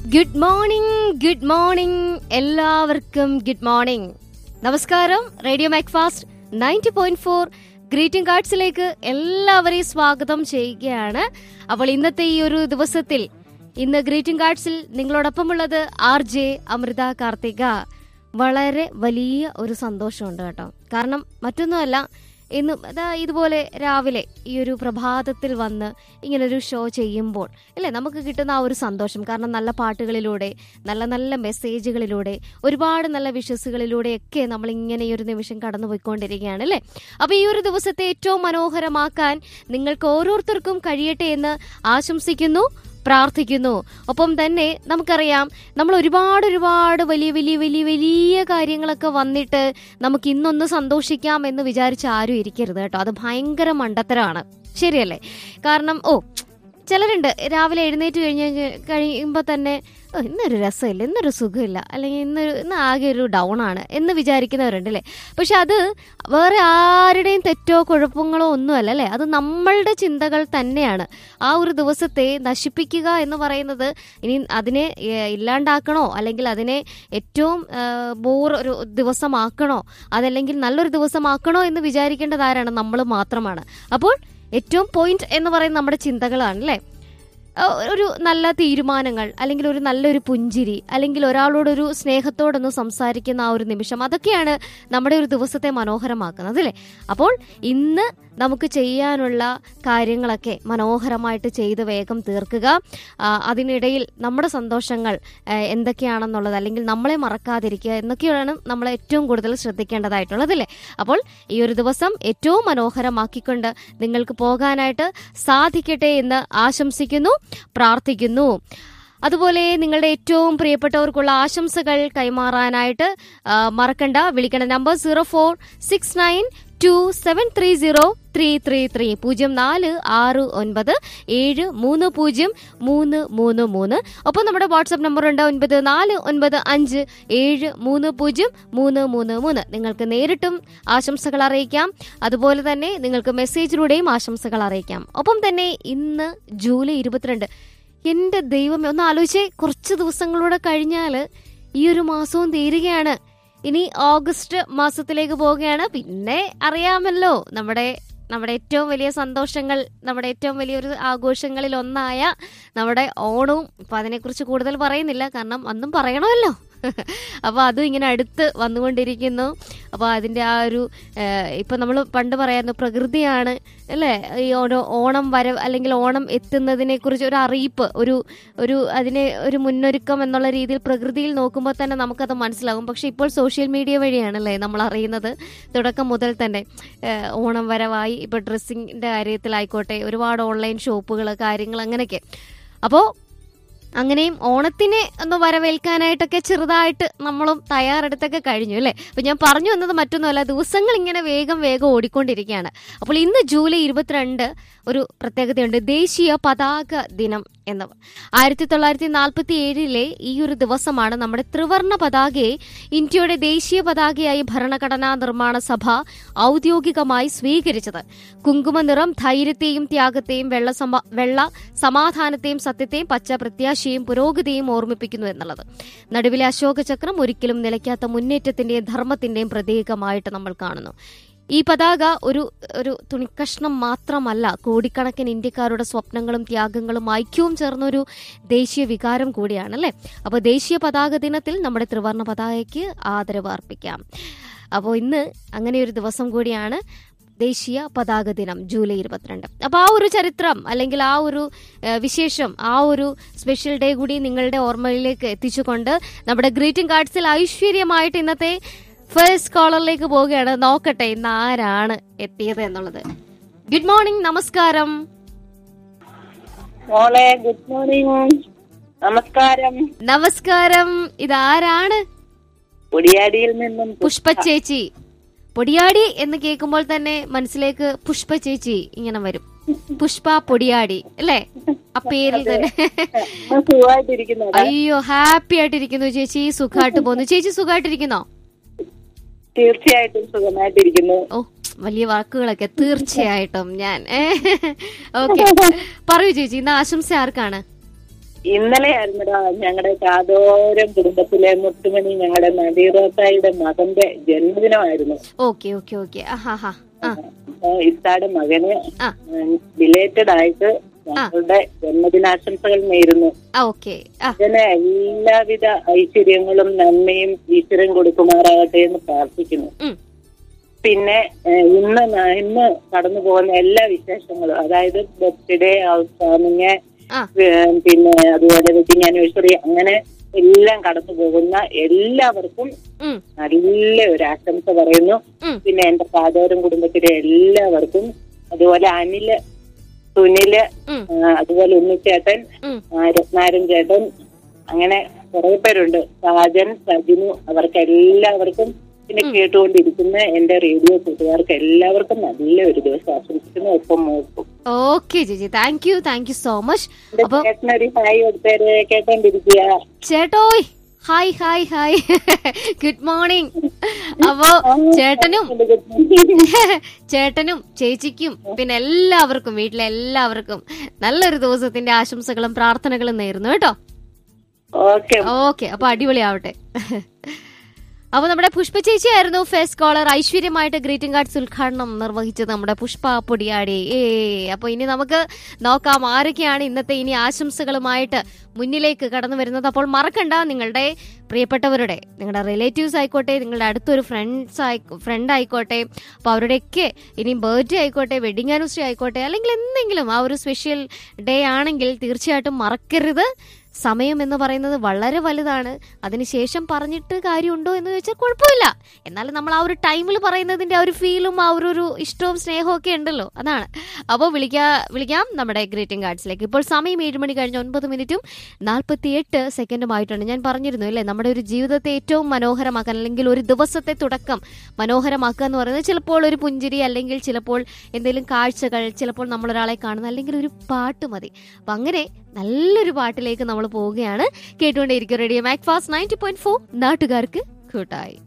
Good morning good morning എല്ലാവർക്കും good morning നമസ്കാരം radio Macfast ninety point four greeting കാർഡ്സിലേക്ക് എല്ലാവരെയും സ്വാഗതം ചെയ്യുകയാണ് അപ്പോൾ ഇന്നത്തെ ഈ ഒരു ദിവസത്തിൽ ഇന്ന് ഗ്രീറ്റിംഗ് കാർഡ്സിൽ നിങ്ങളോടൊപ്പമുള്ളത് ആർ ജെ അമൃത കാർത്തിക വളരെ വലിയ ഒരു സന്തോഷമുണ്ട് കേട്ടോ കാരണം മറ്റൊന്നുമല്ല ഇന്ന് അതാ ഇതുപോലെ രാവിലെ ഈ ഒരു പ്രഭാതത്തിൽ വന്ന് ഇങ്ങനൊരു ഷോ ചെയ്യുമ്പോൾ അല്ലേ നമുക്ക് കിട്ടുന്ന ആ ഒരു സന്തോഷം കാരണം നല്ല പാട്ടുകളിലൂടെ നല്ല നല്ല മെസ്സേജുകളിലൂടെ ഒരുപാട് നല്ല വിഷസുകളിലൂടെയൊക്കെ നമ്മൾ ഇങ്ങനെ ഈ ഒരു നിമിഷം കടന്നു പോയിക്കൊണ്ടിരിക്കുകയാണ് അല്ലേ അപ്പൊ ഈ ഒരു ദിവസത്തെ ഏറ്റവും മനോഹരമാക്കാൻ നിങ്ങൾക്ക് ഓരോരുത്തർക്കും കഴിയട്ടെ എന്ന് ആശംസിക്കുന്നു പ്രാർത്ഥിക്കുന്നു ഒപ്പം തന്നെ നമുക്കറിയാം നമ്മൾ ഒരുപാട് ഒരുപാട് വലിയ വലിയ വലിയ വലിയ കാര്യങ്ങളൊക്കെ വന്നിട്ട് നമുക്ക് ഇന്നൊന്ന് സന്തോഷിക്കാം എന്ന് വിചാരിച്ച് ആരും ഇരിക്കരുത് കേട്ടോ അത് ഭയങ്കര മണ്ടത്തരമാണ് ശരിയല്ലേ കാരണം ഓ ചിലരുണ്ട് രാവിലെ എഴുന്നേറ്റ് കഴിഞ്ഞ് കഴിയുമ്പോൾ തന്നെ ഓ ഇന്നൊരു രസമില്ല ഇന്നൊരു സുഖമില്ല അല്ലെങ്കിൽ ഇന്നൊരു ഇന്ന് ആകെ ഒരു ഡൗൺ ആണ് എന്ന് വിചാരിക്കുന്നവരുണ്ട് അല്ലേ പക്ഷെ അത് വേറെ ആരുടെയും തെറ്റോ കുഴപ്പങ്ങളോ ഒന്നുമല്ല അല്ലേ അത് നമ്മളുടെ ചിന്തകൾ തന്നെയാണ് ആ ഒരു ദിവസത്തെ നശിപ്പിക്കുക എന്ന് പറയുന്നത് ഇനി അതിനെ ഏഹ്, ഇല്ലാണ്ടാക്കണോ അല്ലെങ്കിൽ അതിനെ ഏറ്റവും ബോർ ഒരു ദിവസമാക്കണോ അതല്ലെങ്കിൽ നല്ലൊരു ദിവസമാക്കണോ എന്ന് വിചാരിക്കേണ്ടത് ആരാണ് നമ്മൾ മാത്രമാണ് അപ്പോൾ ഏറ്റവും പോയിന്റ് എന്ന് പറയുന്നത് നമ്മുടെ ചിന്തകളാണ് അല്ലേ ആ, ഒരു നല്ല തീരുമാനങ്ങൾ അല്ലെങ്കിൽ ഒരു നല്ലൊരു പുഞ്ചിരി അല്ലെങ്കിൽ ഒരാളോടൊരു സ്നേഹത്തോടൊന്ന് സംസാരിക്കുന്ന ആ ഒരു നിമിഷം അതൊക്കെയാണ് നമ്മുടെ ഒരു ദിവസത്തെ മനോഹരമാക്കുന്നത് അല്ലേ അപ്പോൾ ഇന്ന് നമുക്ക് ചെയ്യാനുള്ള കാര്യങ്ങളൊക്കെ മനോഹരമായിട്ട് ചെയ്ത് വേഗം തീർക്കുക ആ, അതിനിടയിൽ നമ്മുടെ സന്തോഷങ്ങൾ ആ, എന്തൊക്കെയാണെന്നുള്ളത് അല്ലെങ്കിൽ നമ്മളെ മറക്കാതിരിക്കുക എന്നൊക്കെയാണ് നമ്മൾ ഏറ്റവും കൂടുതൽ ശ്രദ്ധിക്കേണ്ടതായിട്ടുള്ളത് അല്ലേ അപ്പോൾ ഈ ഒരു ദിവസം ഏറ്റവും മനോഹരമാക്കിക്കൊണ്ട് നിങ്ങൾക്ക് പോകാനായിട്ട് സാധിക്കട്ടെ എന്ന് ആശംസിക്കുന്നു പ്രാർത്ഥിക്കുന്നു അതുപോലെ നിങ്ങളുടെ ഏറ്റവും പ്രിയപ്പെട്ടവർക്കുള്ള ആശംസകൾ കൈമാറാനായിട്ട് ആ, മറക്കണ്ട വിളിക്കേണ്ട number zero four six nine two seven three zero three three three പൂജ്യം നാല് ആറ് ഒൻപത് ഏഴ് മൂന്ന് പൂജ്യം മൂന്ന് മൂന്ന് മൂന്ന് ഒപ്പം നമ്മുടെ വാട്സ്ആപ്പ് നമ്പർ ഉണ്ട് ഒൻപത് നാല് ഒൻപത് അഞ്ച് ഏഴ് മൂന്ന് പൂജ്യം മൂന്ന് മൂന്ന് മൂന്ന് നിങ്ങൾക്ക് നേരിട്ടും ആശംസകൾ അറിയിക്കാം അതുപോലെ തന്നെ നിങ്ങൾക്ക് മെസ്സേജിലൂടെയും ആശംസകൾ അറിയിക്കാം ഒപ്പം തന്നെ ഇന്ന് ജൂലൈ ഇരുപത്തിരണ്ട് എന്റെ ദൈവമേ ഒന്ന് ആലോചിച്ചേ കുറച്ച് ദിവസങ്ങളൂടെ കഴിഞ്ഞാല് ഈ ഒരു മാസവും തീരുകയാണ് ഇനി ഓഗസ്റ്റ് മാസത്തിലേക്ക് പോവുകയാണ് പിന്നെ അറിയാമല്ലോ നമ്മുടെ നമ്മുടെ ഏറ്റവും വലിയ സന്തോഷങ്ങൾ നമ്മുടെ ഏറ്റവും വലിയൊരു ആഘോഷങ്ങളിൽ ഒന്നായ നമ്മുടെ ഓണവും അപ്പൊ അതിനെക്കുറിച്ച് കൂടുതൽ പറയുന്നില്ല കാരണം അന്നും പറയണമല്ലോ അപ്പോൾ അതും ഇങ്ങനെ അടുത്ത് വന്നുകൊണ്ടിരിക്കുന്നു അപ്പോൾ അതിൻ്റെ ആ ഒരു ഏഹ്, ഇപ്പൊ നമ്മൾ പണ്ട് പറയായിരുന്നു പ്രകൃതിയാണ് അല്ലേ ഈ ഓരോ ഓണം വര അല്ലെങ്കിൽ ഓണം എത്തുന്നതിനെ കുറിച്ച് ഒരു അറിയിപ്പ് ഒരു ഒരു അതിനെ ഒരു മുന്നൊരുക്കം എന്നുള്ള രീതിയിൽ പ്രകൃതിയിൽ നോക്കുമ്പോൾ തന്നെ നമുക്കത് മനസ്സിലാകും പക്ഷെ ഇപ്പോൾ സോഷ്യൽ മീഡിയ വഴിയാണല്ലേ നമ്മൾ അറിയുന്നത് തുടക്കം മുതൽ തന്നെ ഏഹ്, ഓണം വരവായി ഇപ്പോൾ ഡ്രസ്സിങ്ങിൻ്റെ കാര്യത്തിലായിക്കോട്ടെ ഒരുപാട് ഓൺലൈൻ ഷോപ്പുകൾ കാര്യങ്ങൾ അങ്ങനെയൊക്കെ അപ്പോൾ അങ്ങനെയും ഓണത്തിനെ ഒന്ന് വരവേൽക്കാനായിട്ടൊക്കെ ചെറുതായിട്ട് നമ്മളും തയ്യാറെടുത്തൊക്കെ കഴിഞ്ഞു അല്ലേ അപ്പൊ ഞാൻ പറഞ്ഞു വന്നത് മറ്റൊന്നുമല്ല ദിവസങ്ങൾ ഇങ്ങനെ വേഗം വേഗം ഓടിക്കൊണ്ടിരിക്കുകയാണ് അപ്പോൾ ഇന്ന് ജൂലൈ ഇരുപത്തിരണ്ട് ഒരു പ്രത്യേകതയുണ്ട് ദേശീയ പതാക ദിനം എന്ന് ആയിരത്തി തൊള്ളായിരത്തി നാൽപ്പത്തി ഏഴിലെ ഈ ഒരു ദിവസമാണ് നമ്മുടെ ത്രിവർണ പതാകയെ ഇന്ത്യയുടെ ദേശീയ പതാകയായി ഭരണഘടനാ നിർമ്മാണ സഭ ഔദ്യോഗികമായി സ്വീകരിച്ചത് കുങ്കുമ നിറം ധൈര്യത്തെയും ത്യാഗത്തെയും വെള്ള സമ വെള്ള സമാധാനത്തെയും സത്യത്തെയും പച്ച പ്രത്യാശയും പുരോഗതിയും ഓർമ്മിപ്പിക്കുന്നു എന്നുള്ളത് നടുവിലെ അശോക ചക്രം ഒരിക്കലും നിലയ്ക്കാത്ത മുന്നേറ്റത്തിന്റെയും ധർമ്മത്തിന്റെയും പ്രതീകമായിട്ട് നമ്മൾ കാണുന്നു ഈ പതാക ഒരു ഒരു തുണിക്കഷ്ണം മാത്രമല്ല കോടിക്കണക്കിന് ഇന്ത്യക്കാരുടെ സ്വപ്നങ്ങളും ത്യാഗങ്ങളും ഐക്യവും ചേർന്നൊരു ദേശീയ വികാരം കൂടിയാണ് അല്ലേ അപ്പോൾ ദേശീയ പതാക ദിനത്തിൽ നമ്മുടെ ത്രിവർണ പതാകയ്ക്ക് ആദരവ് അർപ്പിക്കാം അപ്പോൾ ഇന്ന് അങ്ങനെ ഒരു ദിവസം കൂടിയാണ് ദേശീയ പതാക ദിനം ജൂലൈ ഇരുപത്തിരണ്ട് അപ്പോൾ ആ ഒരു ചരിത്രം അല്ലെങ്കിൽ ആ ഒരു ഏഹ്, വിശേഷം ആ ഒരു സ്പെഷ്യൽ ഡേ കൂടി നിങ്ങളുടെ ഓർമ്മയിലേക്ക് എത്തിച്ചുകൊണ്ട് നമ്മുടെ ഗ്രീറ്റിംഗ് കാർഡ്സിൽ ഐശ്വര്യമായിട്ട് ഇന്നത്തെ ഫസ്റ്റ് കോളറിലേക്ക് പോവുകയാണ് നോക്കട്ടെ ഇന്ന് ആരാണ് എത്തിയത് എന്നുള്ളത് ഗുഡ് മോർണിംഗ് നമസ്കാരം മോളെ ഗുഡ് മോർണിംഗ് നമസ്കാരം നമസ്കാരം ഇതാരാണ് പൊടിയാടിയിൽ നിന്നും പുഷ്പ ചേച്ചി പൊടിയാടി എന്ന് കേൾക്കുമ്പോൾ തന്നെ മനസ്സിലേക്ക് പുഷ്പ ചേച്ചി ഇങ്ങനെ വരും പുഷ്പ പൊടിയാടി അല്ലേ ആ പേരിൽ തന്നെ ഞാൻ സുഖമായിട്ടിരിക്കുന്നു അയ്യോ ഹാപ്പി ആയിട്ടിരിക്കുന്നു ചേച്ചി സുഖമായിട്ട് പോകുന്നു ചേച്ചി സുഖമായിട്ടിരിക്കുന്നോ തീർച്ചയായിട്ടും സുഖമായിട്ടിരിക്കുന്നു ഓ വലിയ വാക്കുകളൊക്കെ തീർച്ചയായിട്ടും ഞാൻ ഓക്കെ പറയൂ ചേച്ചി ഇന്ന് ആശംസ ആർക്കാണ് ഇന്നലെ ആയിരുന്നടാ ഞങ്ങളുടെ കാതോരം കുടുംബത്തിലെ മുത്തുമണി ഞങ്ങളുടെ നദീറോസായുടെ മകന്റെ ജന്മദിനമായിരുന്നു ഓക്കെ ഓക്കെ ഓക്കെ ആഹാ ഹാ ആ അപ്പൊ ഇത്താടെ മകന് ആ. ബിലേറ്റഡ് ആയിട്ട് ഞങ്ങളുടെ ജന്മദിനാശംസകൾ നേരുന്നു ആ ഓക്കെ ആ ഇതിന് എല്ലാവിധ ഐശ്വര്യങ്ങളും നന്മയും ഈശ്വരൻ കൊടുക്കുമാറാകട്ടെ എന്ന് പ്രാർത്ഥിക്കുന്നു ഉം. പിന്നെ ഏഹ്, ഇന്ന് ന- ഇന്ന് കടന്നു പോകുന്ന എല്ലാ വിശേഷങ്ങളും അതായത് ബർത്ത്ഡേ ഹൗസ് വാമിങ് ആ പിന്നെ അതുപോലെ വെഡിങ് ആനിവേഴ്സറി അങ്ങനെ എല്ലാം കടന്നു പോകുന്ന എല്ലാവർക്കും ഉം നല്ല ഒരു ആശംസ പറയുന്നു ഉം പിന്നെ എന്റെ കാതോരം കുടുംബത്തിലെ എല്ലാവർക്കും അതുപോലെ അനില് സുനില് ഉം ആ, അതുപോലെ ഉണ്ണിച്ചേട്ടൻ ഉം ആ, രത്നാരൻ ചേട്ടൻ അങ്ങനെ കുറെ പേരുണ്ട് സാജൻ സജിനു അവർക്ക് എല്ലാവർക്കും പിന്നെ കേട്ടുകൊണ്ടിരിക്കുന്ന എന്റെ റേഡിയോ കൂട്ടുകാർക്ക് എല്ലാവർക്കും നല്ലൊരു ദിവസം ആശംസിക്കുന്നു ഒപ്പം നോക്കും ഓക്കെ ചേച്ചി thank you thank you so much എന്റെ അപ്പൊ ചേട്ടനൊരു ഹായ് കൊടുത്തേര് കേട്ടോണ്ടിരിക്കുക ചേട്ടോയ് hi hi hi good morning അപ്പോ ചേട്ടനും ചേട്ടനും ചേച്ചിക്കും പിന്നെ എല്ലാവർക്കും വീട്ടിലെ എല്ലാവർക്കും നല്ലൊരു ദിവസത്തിന്റെ ആശംസകളും പ്രാർത്ഥനകളും നേരുന്നു കേട്ടോ ഓക്കെ ഓക്കെ അപ്പൊ അടിപൊളിയാവട്ടെ അപ്പൊ നമ്മുടെ പുഷ്പ ചേച്ചിയായിരുന്നു ഫേസ് കോളർ ഐശ്വര്യമായിട്ട് ഗ്രീറ്റിംഗ് കാർഡ്സ് ഉദ്ഘാടനം നിർവഹിച്ചത് നമ്മുടെ പുഷ്പ പൊടിയാടി ഏ അപ്പൊ ഇനി നമുക്ക് നോക്കാം ആരൊക്കെയാണ് ഇന്നത്തെ ഇനി ആശംസകളുമായിട്ട് മുന്നിലേക്ക് കടന്നു വരുന്നത് അപ്പോൾ മറക്കണ്ട നിങ്ങളുടെ പ്രിയപ്പെട്ടവരുടെ നിങ്ങളുടെ റിലേറ്റീവ്സ് ആയിക്കോട്ടെ നിങ്ങളുടെ അടുത്തൊരു ഫ്രണ്ട്സ് ആയി ഫ്രണ്ട് ആയിക്കോട്ടെ അപ്പോൾ അവരുടെയൊക്കെ ഇനി ബർത്ത്ഡേ ആയിക്കോട്ടെ വെഡിങ് ആനിവേഴ്സറി ആയിക്കോട്ടെ അല്ലെങ്കിൽ എന്തെങ്കിലും ആ ഒരു സ്പെഷ്യൽ ഡേ ആണെങ്കിൽ തീർച്ചയായിട്ടും മറക്കരുത് സമയം എന്ന് പറയുന്നത് വളരെ വലുതാണ് അതിനുശേഷം പറഞ്ഞിട്ട് കാര്യമുണ്ടോ എന്ന് ചോദിച്ചാൽ കുഴപ്പമില്ല എന്നാലും നമ്മൾ ആ ഒരു ടൈമിൽ പറയുന്നതിന്റെ ആ ഒരു ഫീലും ആ ഒരു ഒരു ഇഷ്ടവും സ്നേഹവും ഒക്കെ ഉണ്ടല്ലോ അതാണ് അപ്പോൾ വിളിക്കാ വിളിക്കാം നമ്മുടെ ഗ്രീറ്റിംഗ് കാർഡ്സിലേക്ക് ഇപ്പോൾ സമയം ഏഴ് മണി കഴിഞ്ഞ് ഒൻപത് മിനിറ്റും നാൽപ്പത്തി എട്ട് സെക്കൻഡുമായിട്ടുണ്ട് ഞാൻ പറഞ്ഞിരുന്നു അല്ലേ നമ്മുടെ ഒരു ജീവിതത്തെ ഏറ്റവും മനോഹരമാക്കാൻ അല്ലെങ്കിൽ ഒരു ദിവസത്തെ തുടക്കം മനോഹരമാക്കുക എന്ന് പറയുന്നത് ചിലപ്പോൾ ഒരു പുഞ്ചിരി അല്ലെങ്കിൽ ചിലപ്പോൾ എന്തെങ്കിലും കാഴ്ചകൾ ചിലപ്പോൾ നമ്മളൊരാളെ കാണുന്ന അല്ലെങ്കിൽ ഒരു പാട്ട് മതി അപ്പം അങ്ങനെ നല്ലൊരു പാട്ടിലേക്ക് നമ്മൾ പോവുകയാണ് കേട്ടുകൊണ്ടേയിരിക്കും radio Macfast ninety point four നാട്ടുകാർക്ക് കൂട്ടായി